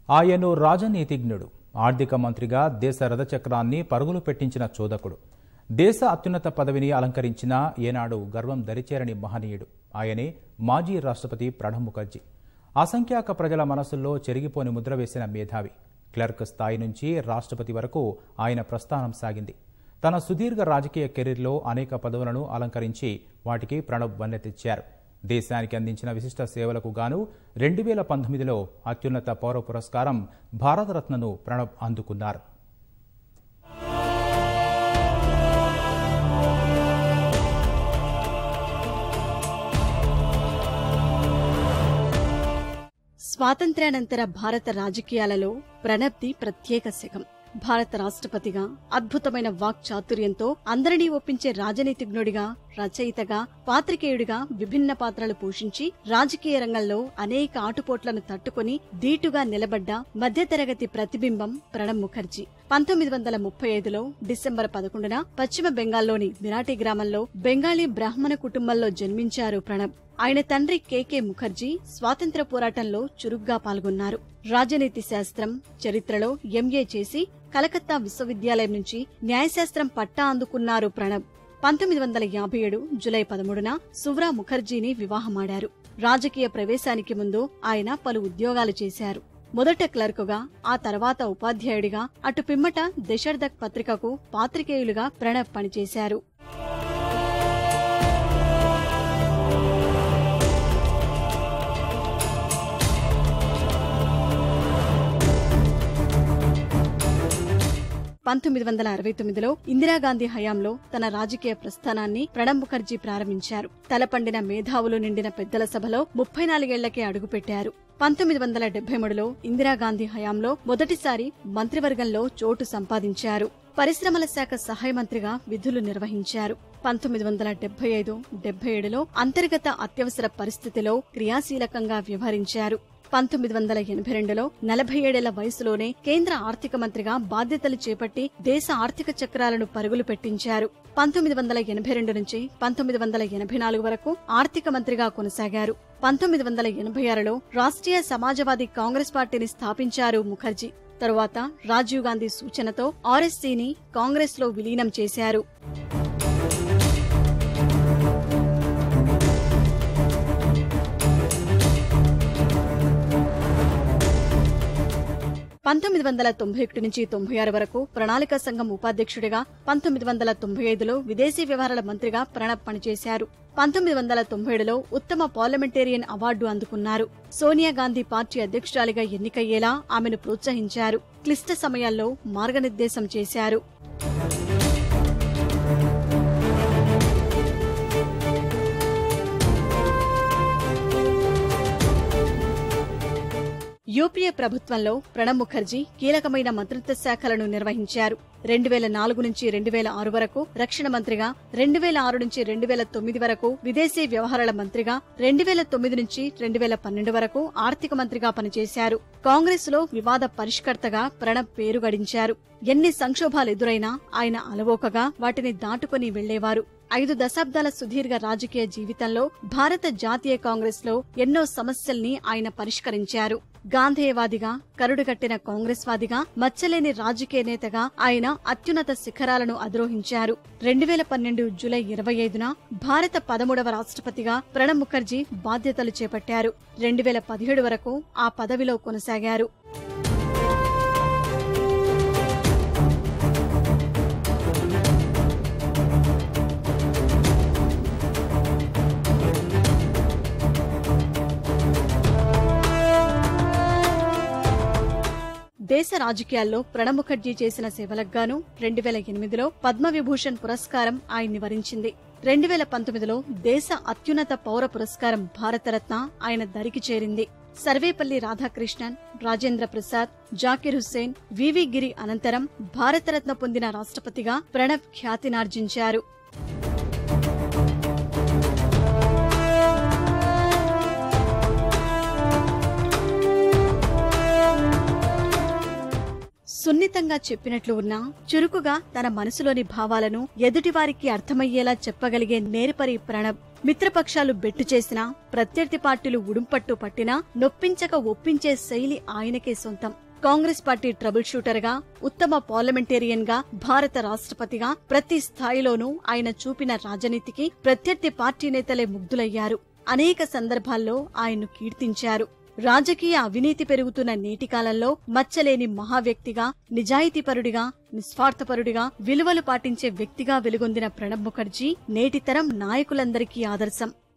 ఆయను రాజనీతిజ్ఞుడు ఆర్థిక మంత్రిగా దేశ రథచక్రాన్ని పరుగులు పెట్టించిన చోదకుడు దేశ అత్యున్నత పదవిని అలంకరించిన ఏనాడు గర్వం దరిచేరని మహనీయుడు ఆయనే మాజీ రాష్ట్రపతి ప్రణబ్ ముఖర్జీ అసంఖ్యాక ప్రజల మనసుల్లో చెరిగిపోని ముద్ర వేసిన మేధావి క్లర్క్ స్థాయి నుంచి రాష్ట్రపతి వరకు ఆయన ప్రస్థానం సాగింది తన సుదీర్ఘ రాజకీయ కెరీర్లో అనేక పదవులను అలంకరించి వాటికి ప్రణబ్ వన్నె తెచ్చారు దేశానికి అందించిన విశిష్ట సేవలకు గాను రెండు వేల పంతొమ్మిదిలో అత్యున్నత పౌర పురస్కారం భారతరత్నను ప్రణబ్ అందుకున్నారు స్వాతంత్ర్యానంతర భారత రాజకీయాలలో ప్రణబ్ది ప్రత్యేక శకం భారత రాష్ట్రపతిగా అద్భుతమైన వాక్ చాతుర్యంతో అందరినీ ఒప్పించే రాజనీతిజ్ఞుడిగా రచయితగా పాత్రికేయుడిగా విభిన్న పాత్రలు పోషించి రాజకీయ రంగంలో అనేక ఆటుపోట్లను తట్టుకుని ధీటుగా నిలబడ్డ మధ్యతరగతి ప్రతిబింబం ప్రణబ్ ముఖర్జీ పంతొమ్మిది వందల ముప్పై ఐదులో డిసెంబర్ పదకొండున పశ్చిమ బెంగాల్లోని మిరాటి గ్రామంలో బెంగాలీ బ్రాహ్మణ కుటుంబంలో జన్మించారు ప్రణబ్ ఆయన తండ్రి కెకే ముఖర్జీ స్వాతంత్ర పోరాటంలో చురుగ్గా పాల్గొన్నారు రాజనీతి శాస్త్రం చరిత్రలో ఎంఏ చేసి కలకత్తా విశ్వవిద్యాలయం నుంచి న్యాయశాస్త్రం పట్టా అందుకున్నారు ప్రణబ్ పంతొమ్మిది వందల యాభై ఏడు జులై పదమూడున సువ్రా ముఖర్జీని వివాహమాడారు రాజకీయ ప్రవేశానికి ముందు ఆయన పలు ఉద్యోగాలు చేశారు మొదట క్లర్కుగా ఆ తర్వాత ఉపాధ్యాయుడిగా అటు పిమ్మట దశర్ధక్ పత్రికకు పాత్రికేయులుగా ప్రణబ్ పనిచేశారు పంతొమ్మిది వందల అరవై తొమ్మిదిలో ఇందిరాగాంధీ హయాంలో తన రాజకీయ ప్రస్థానాన్ని ప్రణబ్ ముఖర్జీ ప్రారంభించారు తలపండిన మేధావులు నిండిన పెద్దల సభలో ముప్పై నాలుగేళ్లకే అడుగుపెట్టారు పంతొమ్మిది వందల డెబ్బై మూడులో ఇందిరాగాంధీ హయాంలో మొదటిసారి మంత్రివర్గంలో చోటు సంపాదించారు పరిశ్రమల శాఖ సహాయ మంత్రిగా విధులు నిర్వహించారు పంతొమ్మిది వందల డెబ్బై ఐదు డెబ్బై ఏడులో అంతర్గత అత్యవసర పరిస్థితిలో క్రియాశీలకంగా వ్యవహరించారు పంతొమ్మిది వందల ఎనభై రెండులో నలభై ఏడేళ్ల వయసులోనే కేంద్ర ఆర్థిక మంత్రిగా బాధ్యతలు చేపట్టి దేశ ఆర్థిక చక్రాలను పరుగులు పెట్టించారు పంతొమ్మిది వందల ఎనభై రెండు నుంచి పంతొమ్మిది వందల ఎనభై నాలుగు వరకు ఆర్థిక మంత్రిగా కొనసాగారు పంతొమ్మిది వందల ఎనభై ఆరులో రాష్ట్రీయ సమాజవాదీ కాంగ్రెస్ పార్టీని స్థాపించారు ముఖర్జీ తరువాత రాజీవ్ గాంధీ సూచనతో ఆర్ఎస్సీని కాంగ్రెస్ లో విలీనం చేశారు పంతొమ్మిది వందల తొంభై ఒకటి నుంచి తొంభై ఆరు వరకు ప్రణాళిక సంఘం ఉపాధ్యక్షుడిగా పంతొమ్మిది వందల తొంభై ఐదులో విదేశీ వ్యవహారాల మంత్రిగా ప్రణబ్ పనిచేశారు పంతొమ్మిది వందల తొంభై ఏడులో ఉత్తమ పార్లమెంటేరియన్ అవార్డు అందుకున్నారు సోనియా గాంధీ పార్టీ అధ్యక్షురాలిగా ఎన్నికయ్యేలా ఆమెను ప్రోత్సహించారు క్లిష్ట సమయాల్లో మార్గనిర్దేశం చేశారు యూపీఏ ప్రభుత్వంలో ప్రణబ్ ముఖర్జీ కీలకమైన మంత్రిత్వ శాఖలను నిర్వహించారు రెండు వేల నాలుగు నుంచి రెండు వేల ఆరు వరకు రక్షణ మంత్రిగా రెండు వేల ఆరు నుంచి రెండు వేల తొమ్మిది వరకు విదేశీ వ్యవహారాల మంత్రిగా రెండు వేల తొమ్మిది నుంచి రెండు వేల పన్నెండు వరకు ఆర్థిక మంత్రిగా పనిచేశారు కాంగ్రెస్ లో వివాద పరిష్కర్తగా ప్రణబ్ పేరు గడించారు ఎన్ని సంక్షోభాలు ఎదురైనా ఆయన అలవోకగా వాటిని దాటుకుని వెళ్లేవారు ఐదు దశాబ్దాల సుదీర్ఘ రాజకీయ జీవితంలో భారత జాతీయ కాంగ్రెస్ లో ఎన్నో సమస్యల్ని ఆయన పరిష్కరించారు గాంధేయవాదిగా కరుడుగట్టిన కాంగ్రెస్ వాదిగా మచ్చలేని రాజకీయ నేతగా ఆయన అత్యున్నత శిఖరాలను అధిరోహించారు రెండు వేల పన్నెండు జూలై ఇరవై ఐదున భారత పదమూడవ రాష్ట్రపతిగా ప్రణబ్ ముఖర్జీ బాధ్యతలు చేపట్టారు రెండు వేల పదిహేడు వరకు ఆ పదవిలో కొనసాగారు దేశ రాజకీయాల్లో ప్రణబ్ ముఖర్జీ చేసిన సేవలకు గాను రెండు వేల ఎనిమిదిలో పద్మవిభూషణ్ పురస్కారం ఆయన్ని వరించింది రెండు వేల పంతొమ్మిదిలో దేశ అత్యున్నత పౌర పురస్కారం భారతరత్న ఆయన దరికి చేరింది సర్వేపల్లి రాధాకృష్ణన్ రాజేంద్ర ప్రసాద్ జాకిర్ హుస్సేన్ వివి గిరి అనంతరం భారతరత్న పొందిన రాష్ట్రపతిగా ప్రణబ్ ఖ్యాతినార్జించారు సున్నితంగా చెప్పినట్లు ఉన్నా చురుకుగా తన మనసులోని భావాలను ఎదుటివారికి అర్థమయ్యేలా చెప్పగలిగే నేర్పరి ప్రణబ్ మిత్రపక్షాలు బెట్టు చేసినా ప్రత్యర్థి పార్టీలు ఉడుంపట్టు పట్టినా నొప్పించక ఒప్పించే శైలి ఆయనకే సొంతం కాంగ్రెస్ పార్టీ ట్రబుల్ షూటర్ గా ఉత్తమ పార్లమెంటేరియన్ గా భారత రాష్ట్రపతిగా ప్రతి స్థాయిలోనూ ఆయన చూపిన రాజనీతికి ప్రత్యర్థి పార్టీ నేతలే ముగ్ధులయ్యారు అనేక సందర్భాల్లో ఆయన్ను కీర్తించారు రాజకీయ అవినీతి పెరుగుతున్న నేటి కాలంలో మచ్చలేని మహావ్యక్తిగా నిజాయితీపరుడిగా నిస్వార్థపరుడిగా విలువలు పాటించే వ్యక్తిగా వెలుగొందిన ప్రణబ్ ముఖర్జీ నేటి తరం నాయకులందరికీ ఆదర్శం